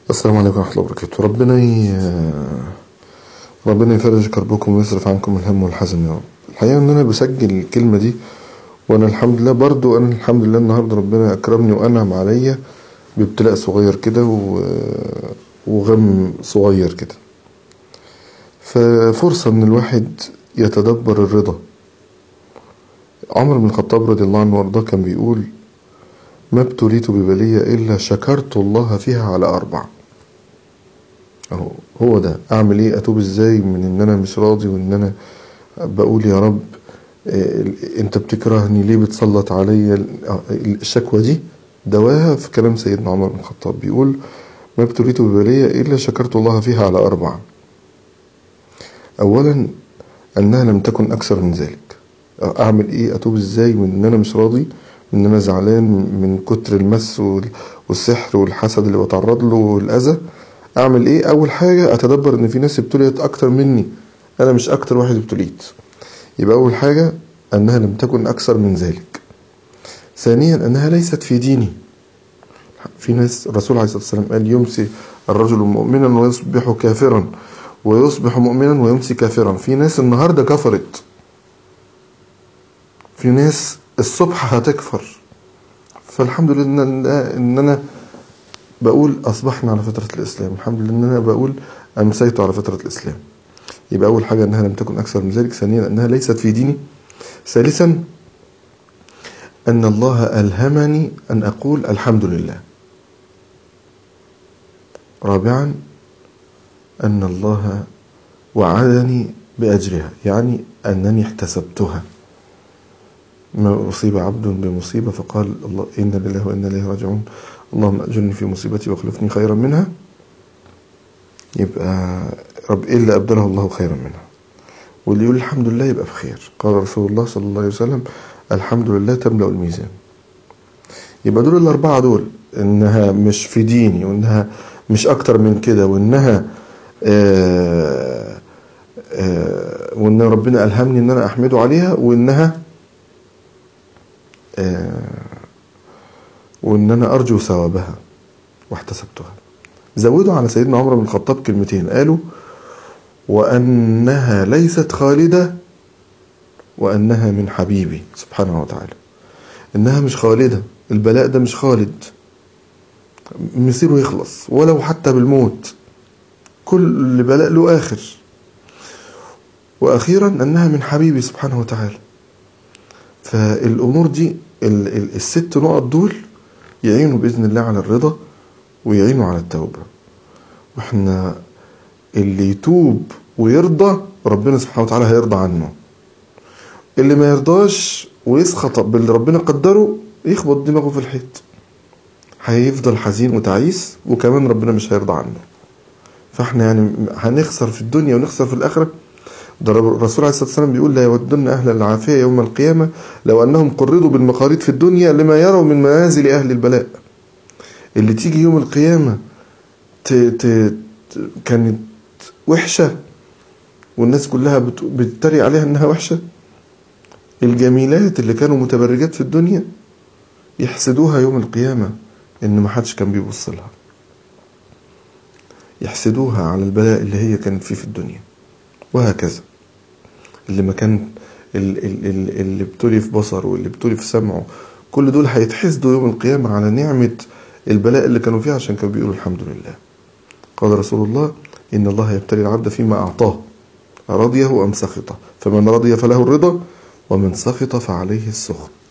السلام عليكم ورحمة الله وبركاته ربنا ي... ربنا يفرج كربكم ويصرف عنكم الهم والحزن يا رب الحقيقة ان انا بسجل الكلمة دي وانا الحمد لله برضو انا الحمد لله النهاردة ربنا اكرمني وانعم عليا بابتلاء صغير كده و... وغم صغير كده ففرصة ان الواحد يتدبر الرضا عمر بن الخطاب رضي الله عنه وارضاه كان بيقول ما ابتليت ببلية إلا شكرت الله فيها على أربع أهو هو ده أعمل إيه أتوب إزاي من إن أنا مش راضي وإن أنا بقول يا رب إيه أنت بتكرهني ليه بتسلط عليا الشكوى دي دواها في كلام سيدنا عمر بن الخطاب بيقول ما ابتليت ببلية إلا شكرت الله فيها على أربع أولا أنها لم تكن أكثر من ذلك أعمل إيه أتوب إزاي من إن أنا مش راضي ان انا زعلان من كتر المس والسحر والحسد اللي بتعرض له والاذى اعمل ايه اول حاجة اتدبر ان في ناس ابتليت اكتر مني انا مش اكتر واحد ابتليت يبقى اول حاجة انها لم تكن اكثر من ذلك ثانيا انها ليست في ديني في ناس الرسول عليه الصلاة والسلام قال يمسي الرجل مؤمنا ويصبح كافرا ويصبح مؤمنا ويمسي كافرا في ناس النهاردة كفرت في ناس الصبح هتكفر فالحمد لله ان, إن انا بقول اصبحنا على فترة الاسلام الحمد لله ان انا بقول امسيت على فترة الاسلام يبقى اول حاجة انها لم تكن اكثر من ذلك ثانيا انها ليست في ديني ثالثا ان الله الهمني ان اقول الحمد لله رابعا ان الله وعدني باجرها يعني انني احتسبتها ما أصيب عبد بمصيبة فقال الله إنا لله وإنا إليه راجعون اللهم أجرني في مصيبتي واخلفني خيرا منها يبقى رب إلا أبدله الله خيرا منها واللي يقول الحمد لله يبقى بخير قال رسول الله صلى الله عليه وسلم الحمد لله تملأ الميزان يبقى دول الأربعة دول إنها مش في ديني وإنها مش أكتر من كده وإنها آآ آآ وإن ربنا ألهمني إن أنا أحمده عليها وإنها وان انا ارجو ثوابها واحتسبتها زودوا على سيدنا عمر بن الخطاب كلمتين قالوا وانها ليست خالده وانها من حبيبي سبحانه وتعالى انها مش خالده البلاء ده مش خالد مصيره يخلص ولو حتى بالموت كل بلاء له اخر واخيرا انها من حبيبي سبحانه وتعالى فالامور دي الست نقط دول يعينوا باذن الله على الرضا ويعينوا على التوبه واحنا اللي يتوب ويرضى ربنا سبحانه وتعالى هيرضى عنه اللي ما يرضاش ويسخط باللي ربنا قدره يخبط دماغه في الحيط هيفضل حزين وتعيس وكمان ربنا مش هيرضى عنه فاحنا يعني هنخسر في الدنيا ونخسر في الاخره ده الرسول عليه الصلاه والسلام بيقول لا يودن اهل العافيه يوم القيامه لو انهم قرضوا بالمقاريض في الدنيا لما يروا من منازل اهل البلاء اللي تيجي يوم القيامه ت... ت... كانت وحشه والناس كلها بت... بتتريق عليها انها وحشه الجميلات اللي كانوا متبرجات في الدنيا يحسدوها يوم القيامه ان ما حدش كان بيبص لها يحسدوها على البلاء اللي هي كانت فيه في الدنيا وهكذا اللي ما كان اللي ابتلي في بصره واللي ابتلي في سمعه كل دول هيتحسدوا يوم القيامة على نعمة البلاء اللي كانوا فيها عشان كانوا بيقولوا الحمد لله قال رسول الله إن الله يبتلي العبد فيما أعطاه رضيه أم سخطه فمن رضي فله الرضا ومن سخط فعليه السخط